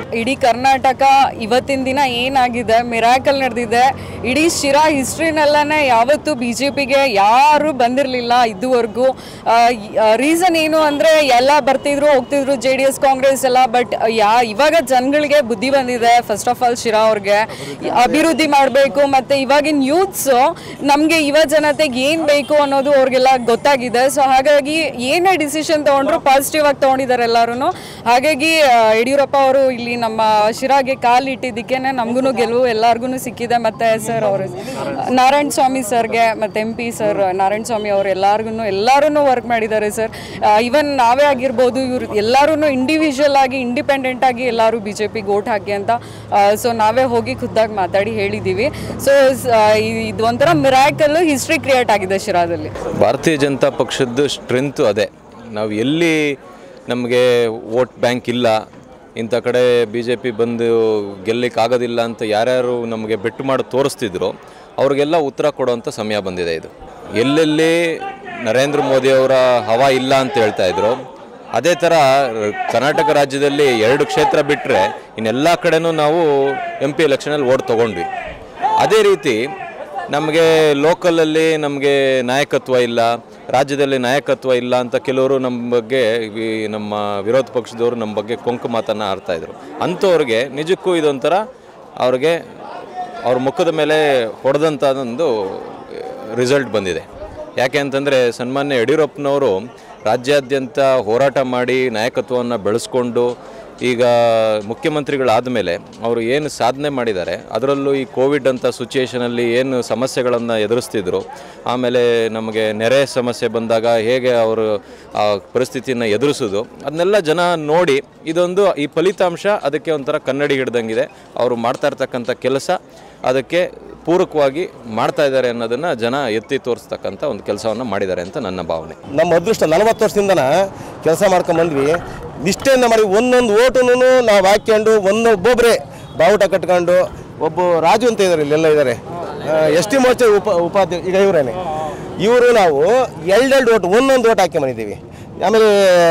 ಇಡೀ ಕರ್ನಾಟಕ ಇವತ್ತಿನ ದಿನ ಏನಾಗಿದೆ ಮಿರಾಕಲ್ ನಡೆದಿದೆ ಇಡೀ ಶಿರಾ ಹಿಸ್ಟ್ರಿನಲ್ಲೇ ಯಾವತ್ತೂ ಬಿ ಜೆ ಪಿಗೆ ಯಾರು ಬಂದಿರಲಿಲ್ಲ ಇದುವರೆಗೂ ರೀಸನ್ ಏನು ಅಂದರೆ ಎಲ್ಲ ಬರ್ತಿದ್ರು ಹೋಗ್ತಿದ್ರು ಜೆ ಡಿ ಎಸ್ ಕಾಂಗ್ರೆಸ್ ಎಲ್ಲ ಬಟ್ ಯಾ ಇವಾಗ ಜನಗಳಿಗೆ ಬುದ್ಧಿ ಬಂದಿದೆ ಫಸ್ಟ್ ಆಫ್ ಆಲ್ ಶಿರಾ ಅವ್ರಿಗೆ ಅಭಿವೃದ್ಧಿ ಮಾಡಬೇಕು ಮತ್ತು ಇವಾಗಿನ ಯೂತ್ಸು ನಮಗೆ ಯುವ ಜನತೆಗೆ ಏನು ಬೇಕು ಅನ್ನೋದು ಅವ್ರಿಗೆಲ್ಲ ಗೊತ್ತಾಗಿದೆ ಸೊ ಹಾಗಾಗಿ ಏನೇ ಡಿಸಿಷನ್ ತೊಗೊಂಡ್ರು ಪಾಸಿಟಿವ್ ಆಗಿ ತೊಗೊಂಡಿದ್ದಾರೆ ಎಲ್ಲರೂ ಹಾಗಾಗಿ ಆ, ಯಡಿಯೂರಪ್ಪ ಅವರು ಇಲ್ಲಿ ನಮ್ಮ ಶಿರಾಗೆ ಕಾಲಿಟ್ಟಿದ್ದಕ್ಕೆ ನಮಗೂ ಗೆಲುವು ಎಲ್ಲರಿಗೂ ಸಿಕ್ಕಿದೆ ಮತ್ತು ಸರ್ ಅವರು ನಾರಾಯಣ ಸ್ವಾಮಿ ಸರ್ಗೆ ಮತ್ತು M P sir Narayana Swamy ಅವರು ಎಲ್ಲರಿಗೂ ಎಲ್ಲರೂ ವರ್ಕ್ ಮಾಡಿದ್ದಾರೆ ಸರ್ ಇವನ್ ನಾವೇ ಆಗಿರ್ಬೋದು ಇವ್ರು ಎಲ್ಲರೂ ಇಂಡಿವಿಜುವಲ್ ಆಗಿ ಇಂಡಿಪೆಂಡೆಂಟ್ ಆಗಿ ಎಲ್ಲರೂ ಬಿ ಜೆ ಪಿಗೆ ಓಟ್ ಹಾಕಿ ಅಂತ ಸೊ ನಾವೇ ಹೋಗಿ ಖುದ್ದಾಗಿ ಮಾತಾಡಿ ಹೇಳಿದ್ದೀವಿ ಸೊ ಇದು ಒಂಥರ ಮಿರಾಕಲ್ಲು ಹಿಸ್ಟ್ರಿ ಕ್ರಿಯೇಟ್ ಆಗಿದೆ ಶಿರಾದಲ್ಲಿ ಭಾರತೀಯ ಜನತಾ ಪಕ್ಷದ ಸ್ಟ್ರೆಂತು ಅದೇ ನಾವು ಎಲ್ಲಿ ನಮಗೆ ವೋಟ್ ಬ್ಯಾಂಕ್ ಇಲ್ಲ ಇಂಥ ಕಡೆ ಬಿ ಜೆ ಪಿ ಬಂದು ಗೆಲ್ಲಕ್ಕೆ ಆಗೋದಿಲ್ಲ ಅಂತ ಯಾರ್ಯಾರು ನಮಗೆ ಬೆಟ್ಟು ಮಾಡಿ ತೋರಿಸ್ತಿದ್ರು ಅವ್ರಿಗೆಲ್ಲ ಉತ್ತರ ಕೊಡುವಂಥ ಸಮಯ ಬಂದಿದೆ ಇದು ಎಲ್ಲೆಲ್ಲಿ ನರೇಂದ್ರ ಮೋದಿಯವರ ಹವಾ ಇಲ್ಲ ಅಂತ ಹೇಳ್ತಾ ಇದ್ರು ಅದೇ ಥರ ಕರ್ನಾಟಕ ರಾಜ್ಯದಲ್ಲಿ ಎರಡು ಕ್ಷೇತ್ರ ಬಿಟ್ಟರೆ ಇನ್ನೆಲ್ಲ ಕಡೆನೂ ನಾವು ಎಂ ಪಿ ಎಲೆಕ್ಷನಲ್ಲಿ ಓಟ್ ತೊಗೊಂಡ್ವಿ ಅದೇ ರೀತಿ ನಮಗೆ ಲೋಕಲಲ್ಲಿ ನಮಗೆ ನಾಯಕತ್ವ ಇಲ್ಲ ರಾಜ್ಯದಲ್ಲಿ ನಾಯಕತ್ವ ಇಲ್ಲ ಅಂತ ಕೆಲವರು ನಮ್ಮ ಬಗ್ಗೆ ಈ ನಮ್ಮ ವಿರೋಧ ಪಕ್ಷದವರು ನಮ್ಮ ಬಗ್ಗೆ ಕೊಂಕು ಮಾತನ್ನು ಆಡ್ತಾ ಇದ್ರು ಅಂಥವ್ರಿಗೆ ನಿಜಕ್ಕೂ ಇದೊಂಥರ ಅವ್ರಿಗೆ ಅವ್ರ ಮುಖದ ಮೇಲೆ ಹೊಡೆದಂಥದ್ದೊಂದು ರಿಸಲ್ಟ್ ಬಂದಿದೆ ಯಾಕೆ ಅಂತಂದರೆ ಸನ್ಮಾನ್ಯ ಯಡಿಯೂರಪ್ಪನವರು ರಾಜ್ಯಾದ್ಯಂತ ಹೋರಾಟ ಮಾಡಿ ನಾಯಕತ್ವವನ್ನು ಬೆಳೆಸ್ಕೊಂಡು ಈಗ ಮುಖ್ಯಮಂತ್ರಿಗಳಾದ ಮೇಲೆ ಅವರು ಏನು ಸಾಧನೆ ಮಾಡಿದ್ದಾರೆ ಅದರಲ್ಲೂ ಈ ಕೋವಿಡ್ ಅಂತ ಸಿಚುಯೇಷನಲ್ಲಿ ಏನು ಸಮಸ್ಯೆಗಳನ್ನು ಎದುರಿಸ್ತಿದ್ರು ಆಮೇಲೆ ನಮಗೆ ನೆರೆ ಸಮಸ್ಯೆ ಬಂದಾಗ ಹೇಗೆ ಅವರು ಆ ಪರಿಸ್ಥಿತಿಯನ್ನು ಎದುರಿಸೋದು ಅದನ್ನೆಲ್ಲ ಜನ ನೋಡಿ ಇದೊಂದು ಈ ಫಲಿತಾಂಶ ಅದಕ್ಕೆ ಒಂಥರ ಕನ್ನಡಿ ಹಿಡ್ದಂಗಿದೆ ಅವರು ಮಾಡ್ತಾ ಇರ್ತಕ್ಕಂಥ ಕೆಲಸ ಅದಕ್ಕೆ ಪೂರಕವಾಗಿ ಮಾಡ್ತಾ ಇದ್ದಾರೆ ಅನ್ನೋದನ್ನು ಜನ ಎತ್ತಿ ತೋರಿಸ್ತಕ್ಕಂಥ ಒಂದು ಕೆಲಸವನ್ನು ಮಾಡಿದ್ದಾರೆ ಅಂತ ನನ್ನ ಭಾವನೆ ನಮ್ಮ ಅದೃಷ್ಟ ನಲವತ್ತು ವರ್ಷದಿಂದನ ಕೆಲಸ ಮಾಡ್ಕೊಂಡು ಬಂದ್ವಿ ನಿಷ್ಠೆಯಿಂದ ಮಾಡಿ ಒಂದೊಂದು ಓಟುನು ನಾವು ಹಾಕ್ಕೊಂಡು ಒಂದೊಬ್ಬೊಬ್ಬರೇ ಬಾವುಟ ಕಟ್ಕೊಂಡು ಒಬ್ಬ ರಾಜು ಅಂತ ಇದ್ದಾರೆ ಇಲ್ಲೆಲ್ಲ ಇದ್ದಾರೆ ಎಸ್ ಟಿ ಮೋರ್ಚೆ ಉಪ ಉಪಾಧ್ಯಕ್ಷ ಈಗ ಇವರೇನೆ ಇವರು ನಾವು ಎರಡೆರಡು ಓಟ್ ಒಂದೊಂದು ಓಟ್ ಹಾಕಿ ಬಂದಿದ್ದೀವಿ ಆಮೇಲೆ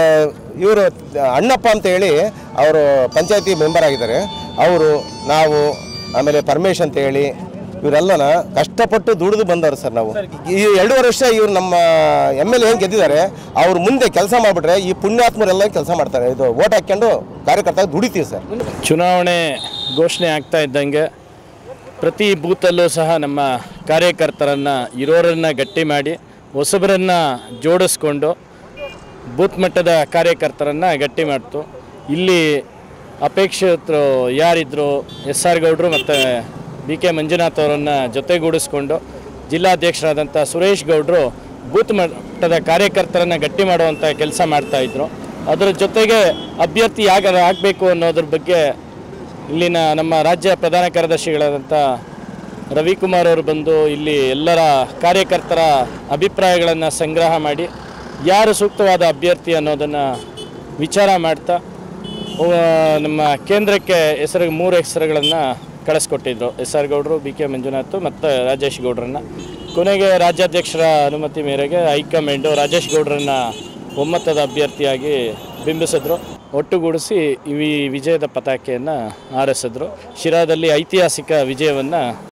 ಇವರು ಅಣ್ಣಪ್ಪ ಅಂತ ಹೇಳಿ ಅವರು ಪಂಚಾಯತಿ ಮೆಂಬರ್ ಆಗಿದ್ದಾರೆ ಅವರು ನಾವು ಆಮೇಲೆ ಪರಮೇಶ್ ಅಂತ ಹೇಳಿ ಇವರೆಲ್ಲನ ಕಷ್ಟಪಟ್ಟು ದುಡಿದು ಬಂದವರು ಸರ್ ನಾವು ಈ ಎರಡೂವರೆ ವರ್ಷ ಇವ್ರು ನಮ್ಮ ಎಮ್ ಎಲ್ ಎ ಏನು ಗೆದ್ದಿದ್ದಾರೆ ಅವ್ರ ಮುಂದೆ ಕೆಲಸ ಮಾಡಿಬಿಟ್ರೆ ಈ ಪುಣ್ಯಾತ್ಮರೆಲ್ಲ ಕೆಲಸ ಮಾಡ್ತಾರೆ ಇದು ಓಟ್ ಹಾಕ್ಕೊಂಡು ಕಾರ್ಯಕರ್ತ ದುಡಿತೀವಿ ಸರ್ ಚುನಾವಣೆ ಘೋಷಣೆ ಆಗ್ತಾ ಇದ್ದಂಗೆ ಪ್ರತಿ ಬೂತಲ್ಲೂ ಸಹ ನಮ್ಮ ಕಾರ್ಯಕರ್ತರನ್ನು ಇರೋರನ್ನು ಗಟ್ಟಿ ಮಾಡಿ ಹೊಸಬರನ್ನು ಜೋಡಿಸ್ಕೊಂಡು ಬೂತ್ ಮಟ್ಟದ ಕಾರ್ಯಕರ್ತರನ್ನು ಗಟ್ಟಿ ಮಾಡ್ತು ಇಲ್ಲಿ ಅಪೇಕ್ಷಿತರು ಯಾರಿದ್ರು ಎಸ್ ಆರ್ ಗೌಡರು ಮತ್ತು ಬಿ ಕೆ ಮಂಜುನಾಥ್ ಅವರನ್ನು ಜೊತೆಗೂಡಿಸ್ಕೊಂಡು ಜಿಲ್ಲಾಧ್ಯಕ್ಷರಾದಂಥ ಸುರೇಶ್ ಗೌಡರು ಬೂತ್ ಮಟ್ಟದ ಕಾರ್ಯಕರ್ತರನ್ನು ಗಟ್ಟಿ ಮಾಡುವಂಥ ಕೆಲಸ ಮಾಡ್ತಾಯಿದ್ರು ಅದರ ಜೊತೆಗೆ ಅಭ್ಯರ್ಥಿ ಯಾಗ ಆಗಬೇಕು ಅನ್ನೋದ್ರ ಬಗ್ಗೆ ಇಲ್ಲಿನ ನಮ್ಮ ರಾಜ್ಯ ಪ್ರಧಾನ ಕಾರ್ಯದರ್ಶಿಗಳಾದಂಥ ರವಿಕುಮಾರ್ ಅವರು ಬಂದು ಇಲ್ಲಿ ಎಲ್ಲರ ಕಾರ್ಯಕರ್ತರ ಅಭಿಪ್ರಾಯಗಳನ್ನು ಸಂಗ್ರಹ ಮಾಡಿ ಯಾರು ಸೂಕ್ತವಾದ ಅಭ್ಯರ್ಥಿ ಅನ್ನೋದನ್ನು ವಿಚಾರ ಮಾಡ್ತಾ ಆ, ನಮ್ಮ ಕೇಂದ್ರಕ್ಕೆ ಹೆಸರು ಮೂರು ಹೆಸರುಗಳನ್ನು ಕಳಿಸ್ಕೊಟ್ಟಿದ್ರು ಎಸ್ ಆರ್ ಗೌಡರು ಬಿ ಕೆ ಮಂಜುನಾಥ್ ಮತ್ತು ರಾಜೇಶ್ ಗೌಡ್ರನ್ನ ಕೊನೆಗೆ ರಾಜ್ಯಾಧ್ಯಕ್ಷರ ಅನುಮತಿ ಮೇರೆಗೆ ಹೈಕಮಾಂಡು ರಾಜೇಶ್ ಗೌಡ್ರನ್ನ ಒಮ್ಮತದ ಅಭ್ಯರ್ಥಿಯಾಗಿ ಬಿಂಬಿಸಿದ್ರು ಒಟ್ಟುಗೂಡಿಸಿ ಈ ವಿಜಯದ ಪತಾಕೆಯನ್ನು ಹಾರಿಸಿದ್ರು ಶಿರಾದಲ್ಲಿ ಐತಿಹಾಸಿಕ ವಿಜಯವನ್ನು